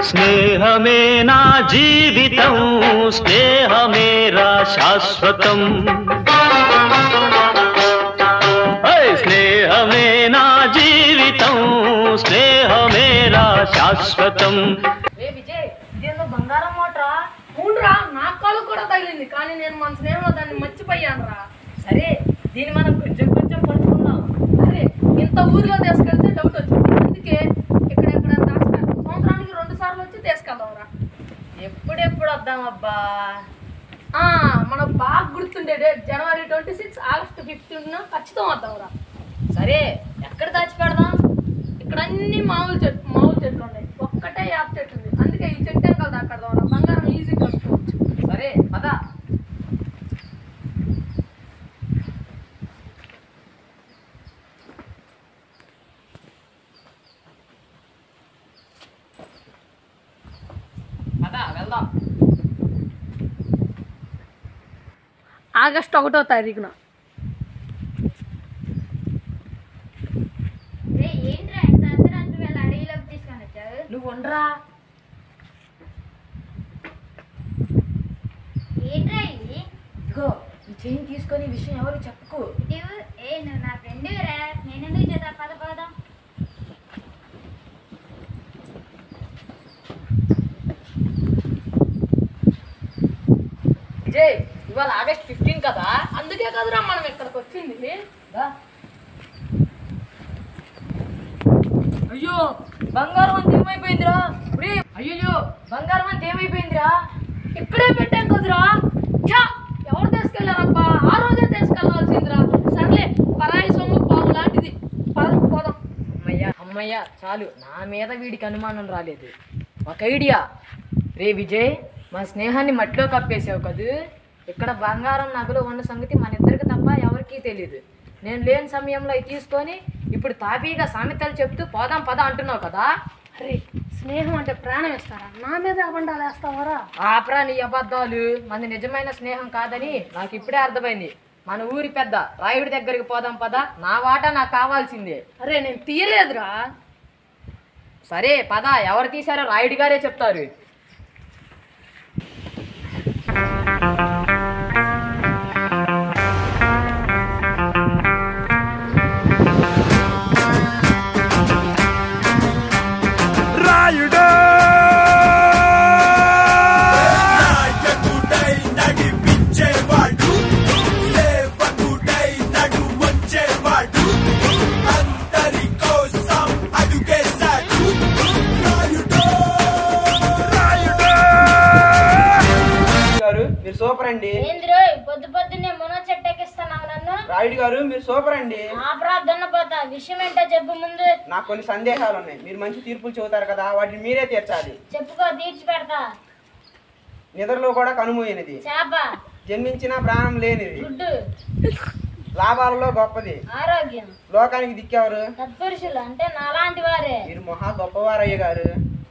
స్నేహమే నా జీవితం స్నేహమేరా శాశ్వతం ఓయ్ స్నేహమే నా జీవితం స్నేహమేరా శాశ్వతం రే విజయ్ ఇదేందో బంగారం మోటరా అవునరా నా కాలు కూడా తగిలింది కానీ నేను మన స్నేహంలో దాన్ని మర్చిపోయాను రా సరే దీన్ని మనం కొంచెం కొంచెం పట్టుకుందాం అరే ఇంత ఊరిలో తీసుకెళ్తే డౌట్ వచ్చింది అందుకే ఇక్కడెక్కడ దాచుతాను సంవత్సరానికి రెండు సార్లు వచ్చి తీసుకెళ్దాం రా ఎప్పుడెప్పుడు వద్దామబ్బా ఆ, మనకు బాగా గుర్తుండే date January twenty six August fifteen ఖచ్చితం వద్దాం రా సరే ఎక్కడ దాచి పెడదాం ఇక్కడ అన్ని మామూలు చెట్లు మామూలు చెట్లు ఉన్నాయి ఒక్కటే యాప్ చెట్టు ఉంది అందుకే ఈ చెట్టు వెనకాల దాక్కడదాం రా బంగారం ఈజీ కట్టుకోవచ్చు సరే పద పద వెళ్దాం ఆగస్ట్ ఒకటో తారీఖున రే ఏంట్రా ఎంత అర్ధరాత్రి వేళ అడవిలోకి తీసుకొని వచ్చావు నువ్వు ఉండరా ఏంట్రా ఇది ఇదిగో ఈ చైన్ తీసుకొని ఈ విషయం ఎవరు చెప్పుకో ఇటు ఏ నువ్వు నా ఫ్రెండ్ రా నేను ఎందుకు చేద్దా పద పోదాం విజయ్ ఇవాళ ఆగస్ట్ ఫిఫ్టీన్ కదా అందుకే కదరా మనం ఇక్కడికి వచ్చింది రా. అయ్యో బంగారం అంత ఏమైపోయిందిరా ఒరే, అయ్యయ్యో బంగారం అంత ఏమైపోయిందిరా ఇక్కడే పెట్టాం కదరా ఛా ఎవరు తీసుకెళ్లారబ్బా ఆ రోజే తీసుకెళ్లాల్సిందిరా సర్లే పరాయి సొమ్ము పాము లాంటిది పద పోదాం అమ్మయ్య అమ్మయ్య చాలు నా మీద వీడికి అనుమానం రాలేదు ఒక ఐడియా రే విజయ్ మా స్నేహాన్ని మట్టిలో కప్పేసావు కదూ ఇక్కడ బంగారం నగలు ఉన్న సంగతి మన ఇద్దరికి తప్ప ఎవరికీ తెలియదు నేను లేని సమయంలో అవి తీసుకొని ఇప్పుడు తాపీగా సామెతలు చెప్తూ పోదాం పద అంటున్నావు కదా అరే స్నేహం అంటే ప్రాణం ఇస్తారా నా మీద అబండాలు వేస్తావారా ఆపరా నీ అబద్ధాలు మంది నిజమైన స్నేహం కాదని నాకు ఇప్పుడే అర్థమైంది మన ఊరి పెద్ద రాయుడి దగ్గరికి పోదాం పద నా వాటా నాకు కావాల్సిందే అరే నేను తీయలేదురా సరే పద ఎవరు తీశారో రాయుడి గారే చెప్తారు రాయుడు నాయకుడై నడిపించేవాడు సేవకుడై నడు వచ్చేవాడు అందరి కోసం అడుగేశాడు రాయుడు గారు మీరు సూపర్ అండి ఏంద్రో పొద్దు పొద్దున్నే మునో చెట్టు ఎక్కిస్తున్నావు నన్ను రాయుడు గారు మీరు సూపర్ అండి ఆపరా దున్నపోతా విషయం ఏంటో చెప్పు ముందు నాకు కొన్ని సందేహాలు ఉన్నాయి మీరు మంచి తీర్పులు చెబుతారు కదా వాటిని మీరే తీర్చాలి చెప్పుకో తీర్చి పెడతా నిద్రలో కూడా కనుమూయనిది చేప జన్మించిన ప్రాణం లేనిది గుడ్డు లాభాలలో గొప్పది ఆరోగ్యం లోకానికి దిక్కేవారు సత్పురుషులు అంటే నాలాంటి వారే మీరు మహా గొప్పవారయ్య గారు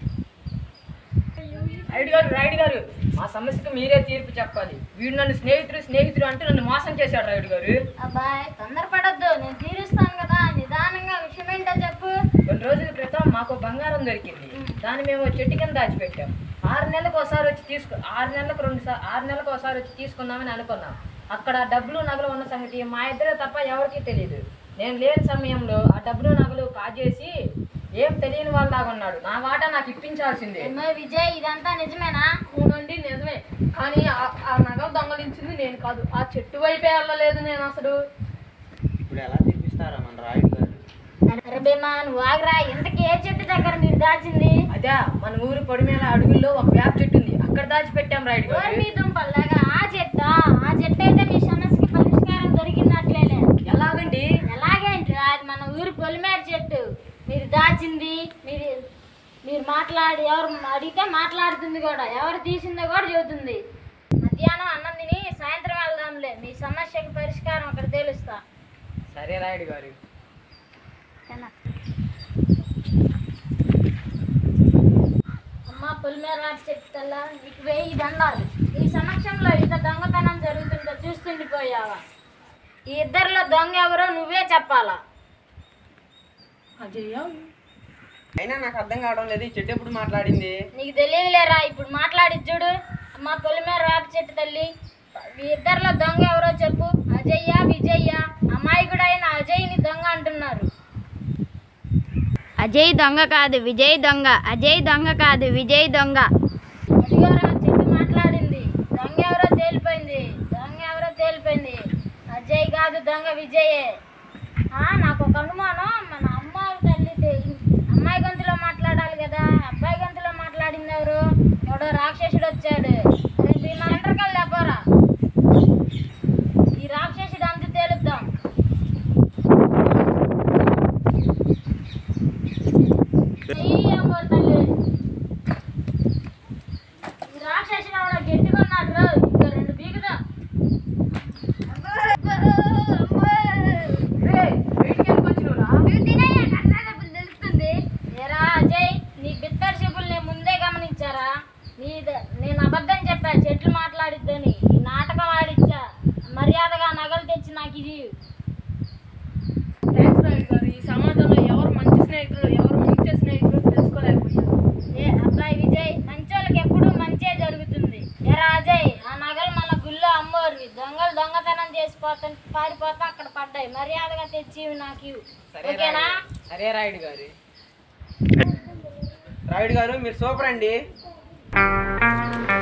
రాయుడు గారు రాయుడు గారు మా సమస్యకు మీరే తీర్పు చెప్పాలి వీడు నన్ను స్నేహితుడు స్నేహితుడు అంటే నన్ను మోసం చేశాడు రాయుడు గారు అబ్బాయ్ తొందరపడొద్దు నేను తీరుస్తాను కదా నిదానంగా విషయం ఏంటో చెప్పు కొన్ని రోజుల క్రితం మాకు బంగారం దొరికింది దాన్ని మేము చెట్టు కింద దాచిపెట్టాం ఆరు నెలలకు ఒకసారి వచ్చి తీసుకు ఆరు నెలలకు రెండు సార్ ఆరు నెలలకు ఒకసారి వచ్చి తీసుకుందామని అనుకున్నాం అక్కడ డబ్బులు నగలు ఉన్న సంగతి మా ఇద్దరే తప్ప ఎవరికీ తెలియదు నేను లేని సమయంలో ఆ డబ్బులు నగలు కాజేసి ఏం తెలియని వాళ్ళలాగా ఉన్నాడు నా వాటా నాకు ఇప్పించాల్సిందే ఏమో విజయ్ ఇదంతా నిజమేనా అవునండి నిజమే కానీ ఆ- ఆ నగలు దొంగలించింది నేను కాదు ఆ చెట్టు వైపే వెళ్ళలేదు నేను అసలు ఇప్పుడు ఎలా తీర్పిస్తారా మన రాయుడు గారు అరే భీమా నువ్వు ఆగరా ఇంతకీ ఏ చెట్టు దగ్గర మీరు దాచింది అదే మన ఊరు పొడి మీద అడుగుల్లో ఒక వేప చెట్టు ఉంది అక్కడ దాచిపెట్టాం రాయుడు ఓరి గారు మీ దుంపల్లాగా ఆ చెట్టా ఆ చెట్టు అయితే మీ సమస్యకి పరిష్కారం దొరికినట్లేలే ఎలాగండి ఎలాగేంటి అది మన ఊరి పొలిమేర చెట్టు మీరు దాచింది మీరు మీరు మాట్లాడి ఎవరు అడిగితే మాట్లాడుతుంది కూడా ఎవరు తీసిందో కూడా చెబుతుంది మధ్యాహ్నం అన్నం తిని సాయంత్రం వెళ్దాంలే మీ సమస్యకి పరిష్కారం అక్కడ తెలుస్తా సరే రాయుడు గారు అమ్మ పొలిమేర వాటి చెప్తల్లా నీకు వెయ్యి దండాలు ఈ సమక్షంలో ఇంత దొంగతనం జరుగుతుందో చూస్తుండిపోయావా ఈ ఇద్దరిలో దొంగ ఎవరో నువ్వే చెప్పాలా అజయ్య అయినా నాకు అర్థం కావడం లేదు ఈ చెట్టు ఎప్పుడు మాట్లాడింది నీకు తెలియదులేరా ఇప్పుడు మాట్లాడి చూడు మా పొలిమేర వేప చెట్టు తల్లి ఈ ఇద్దరిలో దొంగ ఎవరో చెప్పు అజయ్య విజయ్య అమాయకుడు అయిన అజయ్ని దొంగ అంటున్నారు అజయ్ దొంగ కాదు విజయ్ దొంగ అజయ్ దొంగ కాదు విజయ్ దొంగ అదిగోరా చెట్టు మాట్లాడింది దొంగ ఎవరో తేలిపోయింది దొంగ ఎవరో తేలిపోయింది అజయ్ కాదు దొంగ విజయే ఆ, నాకు ఒక అనుమానం మన అమ్మ తల్లి తె- అమ్మాయి గొంతులో మాట్లాడాలి కదా అబ్బాయి గొంతులో మాట్లాడింది ఎవరు ఎవడో రాక్షసుడు వచ్చాడు రేపు ఈ మన ఎంటర్కల్ లేపోరా ఈ రాక్షసుడు అంత తేలుద్దాం ఈ అమ్మోరు తల్లి ఈ రాక్షసుడు ఆవిడ గట్టిగా ఉన్నాడు రా. ఇంకా రెండు బీగుదా ఏరా అజయ్ నీ బిత్తర్ చెప్పులు నేను ముందే గమనించారా నీ ద- నేను అబద్ధం చెప్పా చెట్లు మాట్లాడిద్దని ఈ నాటకం ఆడిచ్చా మర్యాదగా నగలు తెచ్చి నాకు ఇది థ్యాంక్స్ రవి గారు ఈ సమాజంలో ఎవరు మంచి స్నేహితులు ఎవరు మంచి స్నేహితులు తెలుసుకోలేకపోయారు ఏ అబ్బాయి విజయ్ మంచోళ్ళకి ఎప్పుడు మంచే జరుగుతుంది ఏరా అజయ్ ఆ నగలు మన గుళ్ళో అమ్మోరువి దొంగలు దొంగతనం చేసిపోతా పారిపోతా అక్కడ పడ్డాయి మర్యాదగా తెచ్చి ఇవి నాకు ఇవ్వు. సరే ఓకేనా రాయుడు. సరే రాయుడు గారు రాయుడు గారు మీరు సూపర్ అండి